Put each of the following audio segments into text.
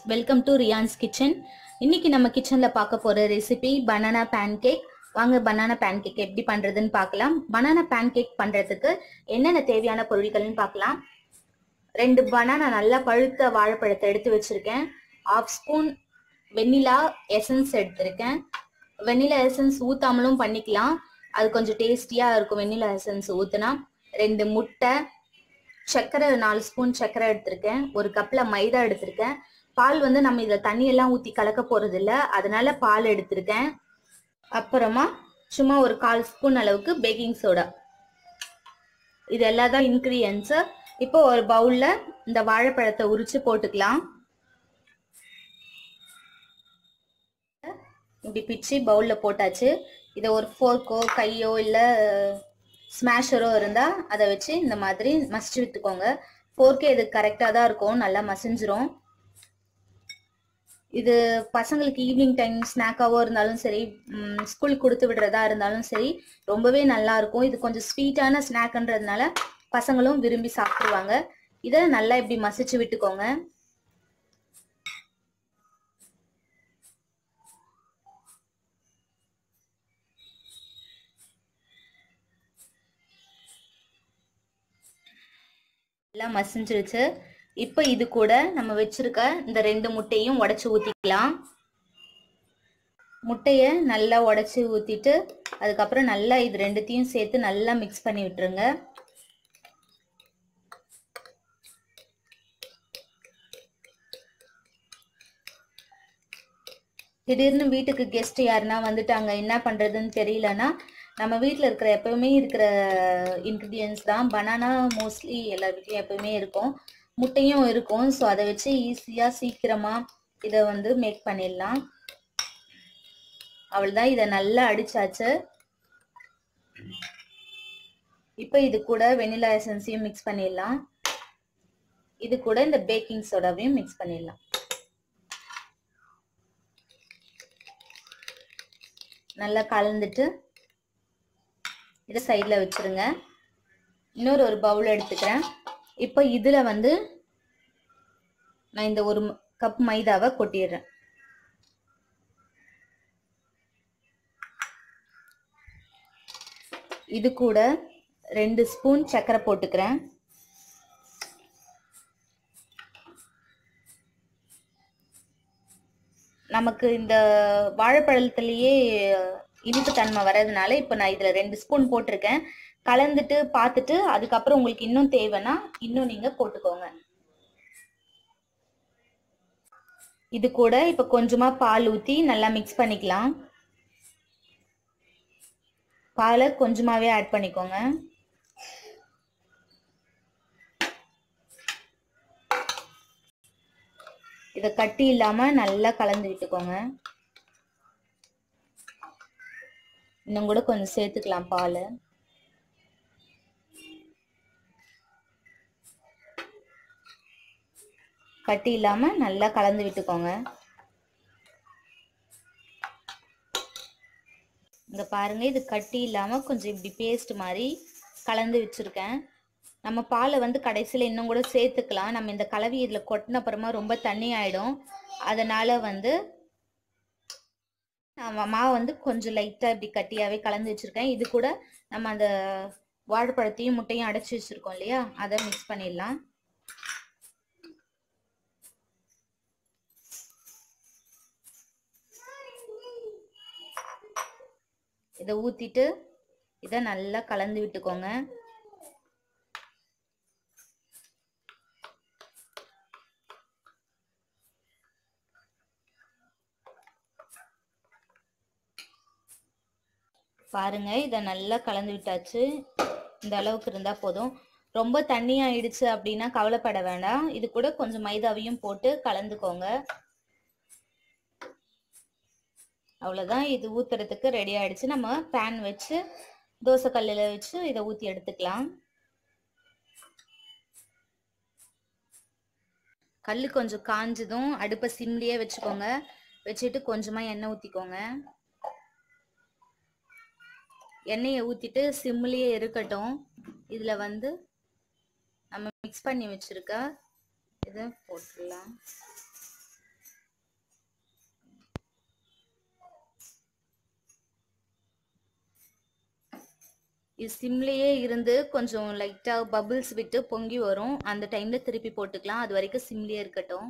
Welcome to ரியான்ஸ் kitchen இன்னைக்கு நம்ம கிச்சனில் பார்க்க போகிற ரெசிபி பனானா பேன்கேக் வாங்க பனானா பேன்கேக் எப்படி பண்ணுறதுன்னு பார்க்கலாம் பனானா பேன்கேக் பண்ணுறதுக்கு என்னென்ன தேவையான பொருட்கள்னு பார்க்கலாம் ரெண்டு பனானா நல்லா பழுத்த வாழைப்பழத்தை எடுத்து வச்சுருக்கேன் ஆஃப் ஸ்பூன் வெண்ணிலா எசன்ஸ் எடுத்திருக்கேன் வெண்ணிலா எசன்ஸ் ஊத்தாமலும் பண்ணிக்கலாம் அது கொஞ்சம் டேஸ்டியாக இருக்கும் வெண்ணிலா எசன்ஸ் ஊற்றுனா ரெண்டு முட்டை சர்க்கரை நாலு ஸ்பூன் சர்க்கரை எடுத்திருக்கேன் ஒரு கப்பில் மைதா எடுத்திருக்கேன் பால் வந்து நம்ம இதில் தண்ணியெல்லாம் ஊற்றி கலக்க போகிறது இல்லை அதனால பால் எடுத்திருக்கேன் அப்புறமா சும்மா ஒரு கால் ஸ்பூன் அளவுக்கு பேக்கிங் சோடா இது எல்லாம் தான் இன்க்ரீடியன்ஸு இப்போ ஒரு பவுலில் இந்த வாழைப்பழத்தை உரிச்சு போட்டுக்கலாம் இப்படி பிச்சு பவுலில் போட்டாச்சு இதை ஒரு ஃபோர்க்கோ கையோ இல்லை ஸ்மாஷரோ இருந்தால் அதை வச்சு இந்த மாதிரி மசிச்சு விட்டுக்கோங்க ஃபோர்க்கே இது கரெக்டாக தான் இருக்கும் நல்லா மசிஞ்சிரும் இது பசங்களுக்கு ஈவினிங் டைம் ஸ்நாக்காவோ இருந்தாலும் சரி ஸ்கூலுக்கு கொடுத்து விடுறதா இருந்தாலும் சரி ரொம்பவே நல்லா இருக்கும் இது கொஞ்சம் ஸ்வீட்டான ஸ்நாக்ன்றதுனால பசங்களும் விரும்பி சாப்பிடுவாங்க இதை நல்லா இப்படி மசிச்சு விட்டுக்கோங்க எல்லாம் மசிஞ்சிருச்சு இப்போ இது கூட நம்ம வச்சிருக்க இந்த ரெண்டு முட்டையும் உடச்சி ஊற்றிக்கலாம் முட்டையை நல்லா உடச்சி ஊற்றிட்டு அதுக்கப்புறம் நல்லா இது ரெண்டுத்தையும் சேர்த்து நல்லா மிக்ஸ் பண்ணி விட்டுருங்க திடீர்னு வீட்டுக்கு கெஸ்ட் யாருன்னா வந்துட்டாங்க என்ன பண்ணுறதுன்னு தெரியலன்னா நம்ம வீட்டில் இருக்கிற எப்பவுமே இருக்கிற இன்க்ரீடியன்ஸ் தான் பனானா மோஸ்ட்லி எல்லார் வீட்லையும் எப்பவுமே இருக்கும் முட்டையும் இருக்கும் ஸோ அதை வச்சு ஈஸியாக சீக்கிரமாக இதை வந்து மேக் பண்ணிடலாம் அவள்தான் இதை நல்லா அடிச்சாச்சு இப்போ இது கூட வெனிலா எசன்ஸையும் மிக்ஸ் பண்ணிடலாம் இது கூட இந்த பேக்கிங் சோடாவையும் மிக்ஸ் பண்ணிடலாம் நல்லா கலந்துட்டு இதை சைடில் வச்சுருங்க இன்னொரு ஒரு பவுல் எடுத்துக்கிறேன் இப்போ இதில் வந்து நான் இந்த ஒரு கப் மைதாவை கொட்டிடுறேன் இது கூட ரெண்டு ஸ்பூன் சர்க்கரை போட்டுக்கிறேன் நமக்கு இந்த வாழைப்பழத்துலேயே இனிப்பு தன்மை வர்றதுனால இப்போ நான் இதில் ரெண்டு ஸ்பூன் போட்டிருக்கேன் கலந்துட்டு பார்த்துட்டு அதுக்கப்புறம் உங்களுக்கு இன்னும் தேவைன்னா இன்னும் நீங்கள் போட்டுக்கோங்க இது கூட இப்போ கொஞ்சமாக பால் ஊற்றி நல்லா மிக்ஸ் பண்ணிக்கலாம் பாலை கொஞ்சமாகவே ஆட் பண்ணிக்கோங்க இதை கட்டி இல்லாமல் நல்லா கலந்து விட்டுக்கோங்க இன்னும் கூட கொஞ்சம் சேர்த்துக்கலாம் பால் கட்டி இல்லாமல் நல்லா கலந்து விட்டுக்கோங்க இங்கே பாருங்க இது கட்டி இல்லாமல் கொஞ்சம் இப்படி பேஸ்ட் மாதிரி கலந்து வச்சுருக்கேன் நம்ம பாலை வந்து கடைசியில் இன்னும் கூட சேர்த்துக்கலாம் நம்ம இந்த கலவி இதில் கொட்டின அப்புறமா ரொம்ப தண்ணி ஆகிடும் அதனால் வந்து மாவு வந்து கொஞ்சம் லைட்டாக இப்படி கட்டியாகவே கலந்து வச்சுருக்கேன் இது கூட நம்ம அந்த வாழைப்பழத்தையும் முட்டையும் அடைச்சி வச்சுருக்கோம் இல்லையா அதை மிக்ஸ் பண்ணிடலாம் இதை ஊற்றிட்டு இதை நல்லா கலந்து விட்டுக்கோங்க பாருங்க இதை நல்லா கலந்து விட்டாச்சு இந்த அளவுக்கு இருந்தால் போதும் ரொம்ப தண்ணி ஆயிடுச்சு அப்படின்னா கவலைப்பட வேண்டாம் இது கூட கொஞ்சம் மைதாவையும் போட்டு கலந்துக்கோங்க அவ்வளோதான் இது ஊற்றுறதுக்கு ரெடி ஆகிடுச்சு நம்ம பேன் வச்சு தோசை கல்லில் வச்சு இதை ஊற்றி எடுத்துக்கலாம் கல் கொஞ்சம் காஞ்சதும் அடுப்பை சிம்லேயே வச்சுக்கோங்க வச்சுட்டு கொஞ்சமாக எண்ணெய் ஊற்றிக்கோங்க எண்ணெயை ஊற்றிட்டு சிம்லேயே இருக்கட்டும் இதில் வந்து நம்ம மிக்ஸ் பண்ணி வச்சுருக்க இதை போட்டுடலாம் இது சிம்லேயே இருந்து கொஞ்சம் லைட்டாக பபிள்ஸ் விட்டு பொங்கி வரும் அந்த டைமில் திருப்பி போட்டுக்கலாம் அது வரைக்கும் சிம்லேயே இருக்கட்டும்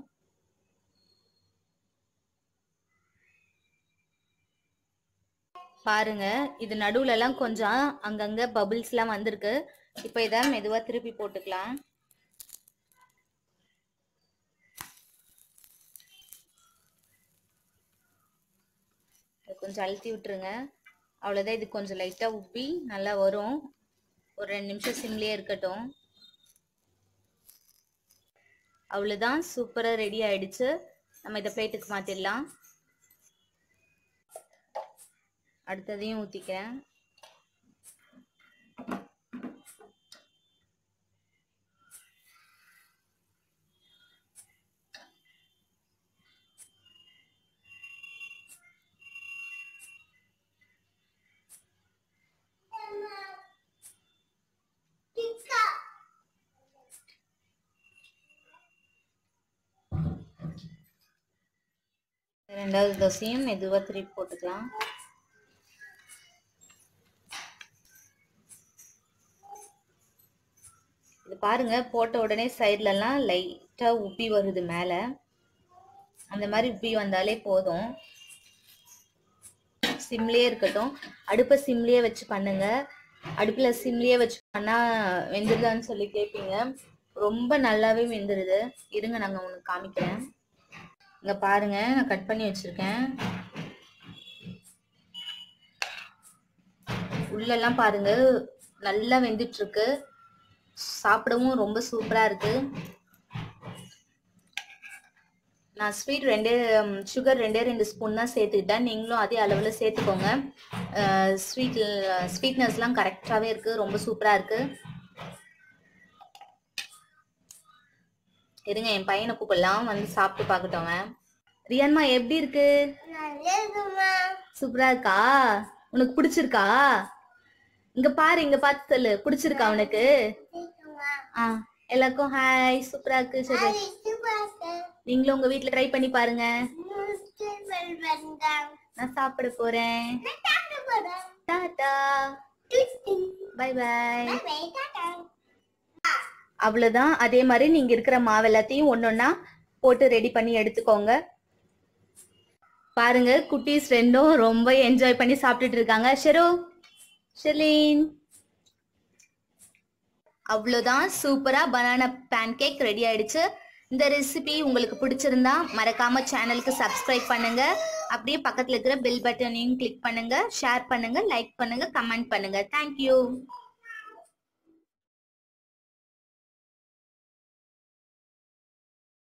பாருங்க இது நடுவுலலாம் கொஞ்சம் அங்கங்கே பபிள்ஸ்லாம் வந்திருக்கு இப்போ இதை மெதுவாக திருப்பி போட்டுக்கலாம் கொஞ்சம் அழுத்தி விட்டுருங்க அவ்வளோதான் இது கொஞ்சம் லைட்டாக உப்பி நல்லா வரும் ஒரு ரெண்டு நிமிஷம் சிம்லேயே இருக்கட்டும் அவ்வளோதான் சூப்பராக ரெடி ஆயிடுச்சு நம்ம இதை பிளேட்டுக்கு மாற்றிடலாம் அடுத்ததையும் ஊற்றிக்கிறேன் ரெண்டாவது தோசையும் மெதுவாக திருப்பி போட்டுக்கலாம் இது பாருங்க போட்ட உடனே சைட்லலாம் லைட்டாக உப்பி வருது மேலே அந்த மாதிரி உப்பி வந்தாலே போதும் சிம்லேயே இருக்கட்டும் அடுப்பை சிம்லேயே வச்சு பண்ணுங்க அடுப்பில் சிம்லேயே வச்சு பண்ணால் வெந்துருதான்னு சொல்லி கேட்பீங்க ரொம்ப நல்லாவே வெந்துருது இருங்க நாங்கள் உங்களுக்கு காமிக்கிறேன் இங்கே பாருங்க நான் கட் பண்ணி வச்சுருக்கேன் உள்ளெல்லாம் பாருங்க நல்லா வெந்துட்டு இருக்கு சாப்பிடவும் ரொம்ப சூப்பராக இருக்கு நான் ஸ்வீட் ரெண்டே சுகர் ரெண்டே ரெண்டு ஸ்பூன் தான் சேர்த்துக்கிட்டேன் நீங்களும் அதே அளவில் சேர்த்துக்கோங்க ஸ்வீட் ஸ்வீட்னஸ்லாம் கரெக்டாகவே இருக்குது ரொம்ப சூப்பராக இருக்குது இருங்க என் பையனை கூப்பிடலாம் வந்து சாப்பிட்டு பார்க்கட்டும் அவன். ரியான்மா எப்படி இருக்கு சூப்பரா இருக்கா உனக்கு பிடிச்சிருக்கா இங்க பாரு இங்க பார்த்து சொல்லு பிடிச்சிருக்கா உனக்கு ஆ எல்லாருக்கும் ஹாய் சூப்பரா இருக்கு சரி நீங்களும் உங்க வீட்ல ட்ரை பண்ணி பாருங்க நான் சாப்பிட போறேன் டாடா பை பை அவ்வளவுதான் அதே மாதிரி நீங்க இருக்கிற மாவு எல்லாத்தையும் ஒன்னொன்னா போட்டு ரெடி பண்ணி எடுத்துக்கோங்க பாருங்க குட்டீஸ் ரெண்டும் ரொம்ப என்ஜாய் பண்ணி சாப்பிட்டுட்டு இருக்காங்க ஷெரோ ஷெர்லின் அவ்வளோதான் சூப்பரா பனானா பேன் கேக் ரெடி ஆயிடுச்சு இந்த ரெசிபி உங்களுக்கு பிடிச்சிருந்தா மறக்காம சேனலுக்கு சப்ஸ்கிரைப் பண்ணுங்க அப்படியே பக்கத்துல இருக்கிற பெல் பட்டனையும் கிளிக் பண்ணுங்க ஷேர் பண்ணுங்க லைக் பண்ணுங்க கமெண்ட் பண்ணுங்க தேங்க்யூ